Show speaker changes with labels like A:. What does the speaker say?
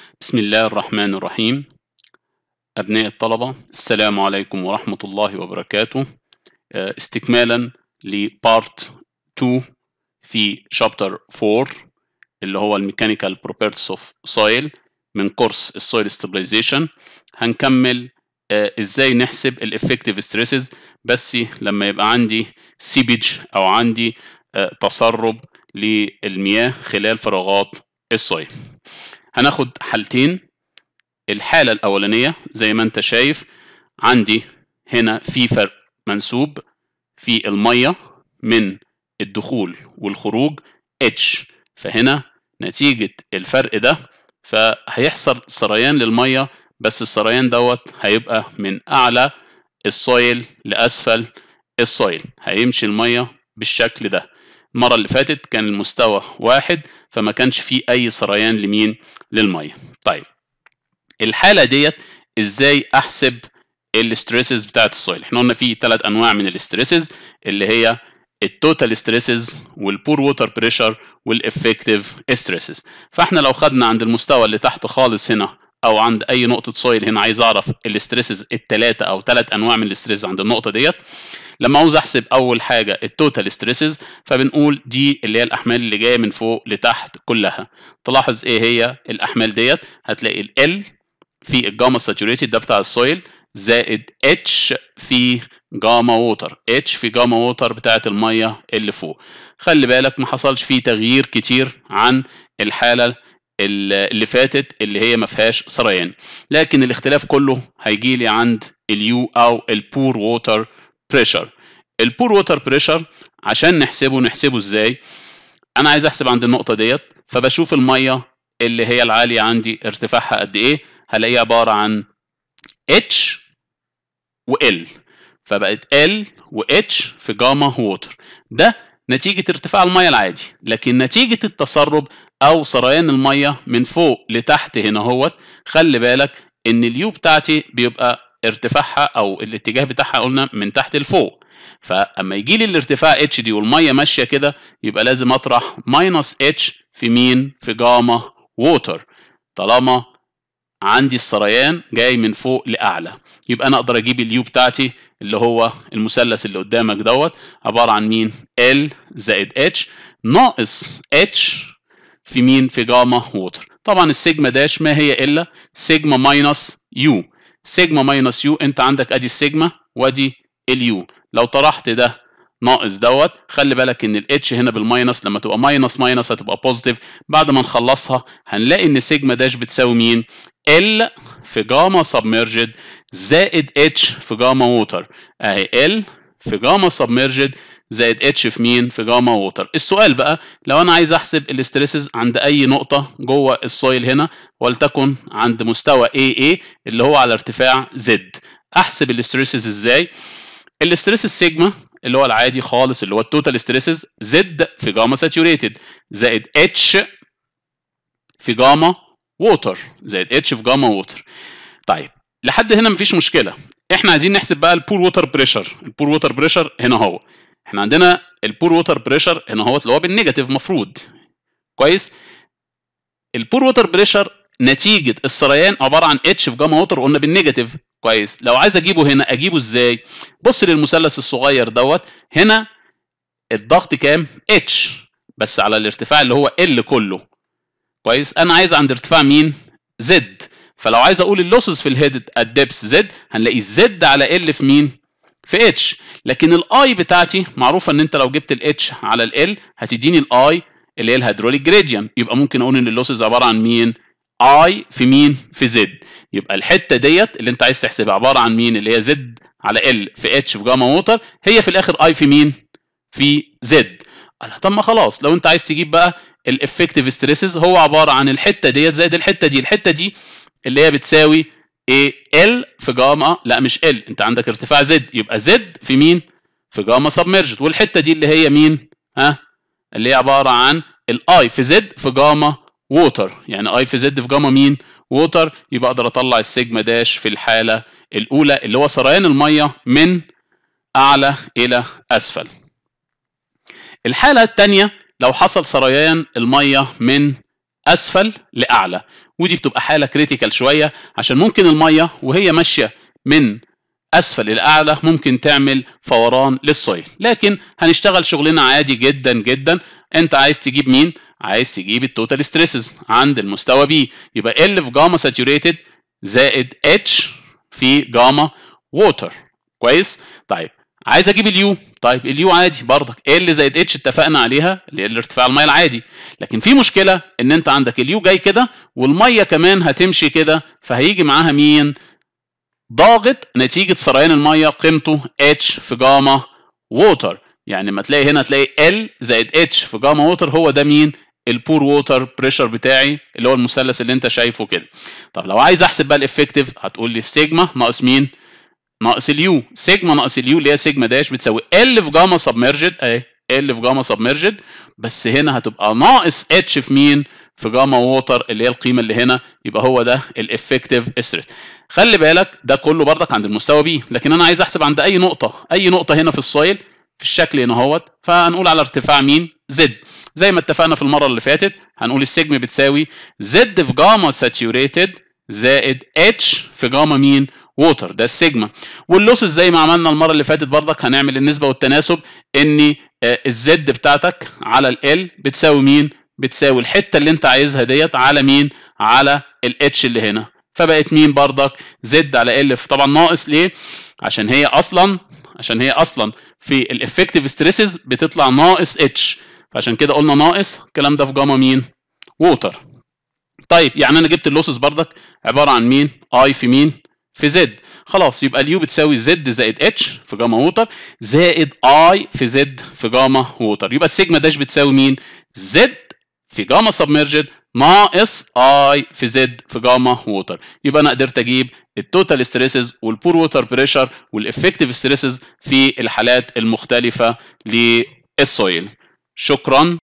A: بسم الله الرحمن الرحيم أبناء الطلبة السلام عليكم ورحمة الله وبركاته آه، استكمالا لبارت 2 في شابتر 4 اللي هو الميكانيكال بروبرتيز اوف سويل من كورس السويل ستابلايزيشن هنكمل آه، ازاي نحسب الافكتيف ستريسز بس لما يبقى عندي سيبج او عندي آه، تسرب للمياه خلال فراغات السويل هناخد حالتين الحالة الأولانية زي ما أنت شايف عندي هنا في فرق منسوب في المية من الدخول والخروج H فهنا نتيجة الفرق ده فهيحصل سريان للمية بس السريان دوت هيبقى من أعلى السويل لأسفل السويل هيمشي المية بالشكل ده المرة اللي فاتت كان المستوى واحد فما كانش فيه أي سريان لمين للمية طيب الحالة ديت ازاي احسب الاستريسز بتاعت السويل احنا قلنا في ثلاث انواع من الاستريسز اللي هي التوتال ستريسز والبور ووتر بريشر والافكتيف ستريسز فاحنا لو خدنا عند المستوى اللي تحت خالص هنا او عند اي نقطه سويل هنا عايز اعرف الاستريسز الثلاثه او ثلاث انواع من الاستريس عند النقطه ديت لما عاوز احسب اول حاجه التوتال ستريسز فبنقول دي اللي هي الاحمال اللي جايه من فوق لتحت كلها تلاحظ ايه هي الاحمال ديت هتلاقي ال في الجاما ساتوريتد ده بتاع السويل زائد اتش في جاما ووتر اتش في جاما ووتر بتاعه الميه اللي فوق خلي بالك ما حصلش فيه تغيير كتير عن الحاله اللي فاتت اللي هي ما فيهاش سريان لكن الاختلاف كله هيجي لي عند اليو او البور ووتر بريشر البور ووتر بريشر عشان نحسبه نحسبه ازاي انا عايز احسب عند النقطه ديت فبشوف الميه اللي هي العاليه عندي ارتفاعها قد ايه هلاقيه عباره عن H و L فبقت L و H في جاما ووتر ده نتيجة ارتفاع المية العادي لكن نتيجة التسرب أو سريان المية من فوق لتحت هنا هوت خلي بالك إن اليو بتاعتي بيبقى ارتفاعها أو الاتجاه بتاعها قلنا من تحت لفوق فأما يجي لي الارتفاع اتش دي والمية ماشية كده يبقى لازم أطرح ماينس اتش في مين؟ في جاما ووتر طالما عندي السريان جاي من فوق لاعلى يبقى انا اقدر اجيب اليو بتاعتي اللي هو المثلث اللي قدامك دوت عباره عن مين ال زائد اتش ناقص اتش في مين في جاما ووتر طبعا السيجما داش ما هي الا سيجما ماينس يو سيجما ماينس يو انت عندك ادي السيجما وادي اليو لو طرحت ده ناقص دوت خلي بالك ان الاتش هنا بالماينس لما تبقى ماينس ماينس هتبقى بوزيتيف بعد ما نخلصها هنلاقي ان سيجما داش بتساوي مين ال في جاما سبمرجد زائد اتش في جاما ووتر اهي ال في جاما سبمرجد زائد اتش في مين في جاما ووتر السؤال بقى لو انا عايز احسب الاستريسز عند اي نقطه جوه السويل هنا ولتكن عند مستوى AA اللي هو على ارتفاع Z احسب الاستريسز ازاي الاستريس السيجما اللي هو العادي خالص اللي هو التوتال ستريسز زد في جاما ساتوريتد زائد اتش في جاما ووتر زائد اتش في جاما ووتر طيب لحد هنا مفيش مشكله احنا عايزين نحسب بقى البور ووتر بريشر البور ووتر بريشر هنا هو احنا عندنا البور ووتر بريشر هنا هو اللي هو بالنيجاتيف مفروض كويس البور ووتر بريشر نتيجه السريان عباره عن اتش في جاما ووتر قلنا بالنيجاتيف كويس لو عايز اجيبه هنا اجيبه ازاي بص للمثلث الصغير دوت هنا الضغط كام اتش بس على الارتفاع اللي هو ال كله كويس انا عايز عند ارتفاع مين زد فلو عايز اقول اللوسز في الهيد الدبس زد هنلاقي زد على ال في مين في اتش لكن الاي بتاعتي معروفه ان انت لو جبت الاتش على ال هتديني الاي اللي هي الهيدروليك جريديان يبقى ممكن اقول ان اللوسز عباره عن مين اي في مين في زد يبقى الحته ديت اللي انت عايز تحسبها عباره عن مين اللي هي زد على ال في اتش في جاما ووتر هي في الاخر اي في مين في زد طب ما خلاص لو انت عايز تجيب بقى الافكتيف ستريسز هو عباره عن الحته ديت زائد الحته دي الحته دي اللي هي بتساوي ايه ال في جاما لا مش ال انت عندك ارتفاع زد يبقى زد في مين في جاما سبمرجد والحته دي اللي هي مين ها اللي هي عباره عن الاي في زد في جاما ووتر يعني اي في زد في جاما مين ووتر يبقى اقدر اطلع السيجما داش في الحاله الاولى اللي هو سريان الميه من اعلى الى اسفل الحاله الثانيه لو حصل سريان الميه من اسفل لاعلى ودي بتبقى حاله كريتيكال شويه عشان ممكن الميه وهي ماشيه من اسفل الى اعلى ممكن تعمل فوران للسويل لكن هنشتغل شغلنا عادي جدا جدا انت عايز تجيب مين عايز تجيب التوتال ستريسز عند المستوى بي يبقى ال في جاما ساتوريتد زائد اتش في جاما ووتر كويس طيب عايز اجيب اليو طيب اليو عادي برضك ال زائد اتش اتفقنا عليها اللي هي الارتفاع الميه العادي لكن في مشكله ان انت عندك اليو جاي كده والميه كمان هتمشي كده فهيجي معاها مين ضاغط نتيجه سريان الميه قيمته اتش في جاما ووتر يعني لما تلاقي هنا تلاقي ال زائد اتش في جاما ووتر هو ده مين البور ووتر بريشر بتاعي اللي هو المثلث اللي انت شايفه كده طب لو عايز احسب بقى الافكتيف هتقول لي السيجما ناقص مين ناقص اليو سيجما ناقص اليو اللي هي سيجما داش بتساوي ال في جاما سبمرجد اهي ال في جاما سبمرجد بس هنا هتبقى ناقص اتش في مين في جاما ووتر اللي هي القيمه اللي هنا يبقى هو ده الافكتيف استريت خلي بالك ده كله بردك عند المستوى بي لكن انا عايز احسب عند اي نقطه اي نقطه هنا في السويل في الشكل هنا اهوت فهنقول على ارتفاع مين زد زي ما اتفقنا في المره اللي فاتت هنقول السيجما بتساوي زد في جاما ساتوريتد زائد اتش في جاما مين ووتر ده السيجما واللوسز زي ما عملنا المره اللي فاتت برضك هنعمل النسبه والتناسب ان الزد بتاعتك على ال بتساوي مين بتساوي الحته اللي انت عايزها ديت على مين على الاتش اللي هنا فبقت مين برضك زد على ال طبعا ناقص ليه عشان هي اصلا عشان هي اصلا في الافكتيف ستريسز بتطلع ناقص اتش فعشان كده قلنا ناقص الكلام ده في جاما مين ووتر طيب يعني انا جبت اللوسز برضك عباره عن مين اي في مين في زد خلاص يبقى اليو بتساوي زد زائد اتش في جاما ووتر زائد اي في زد في جاما ووتر يبقى السيجما داش بتساوي مين زد في جاما سبمرجد ناقص اي في زد في جاما ووتر يبقى انا قدرت اجيب التوتال ستريسز والبور ووتر بريشر والافكتيف ستريسز في الحالات المختلفه للسويل شكرا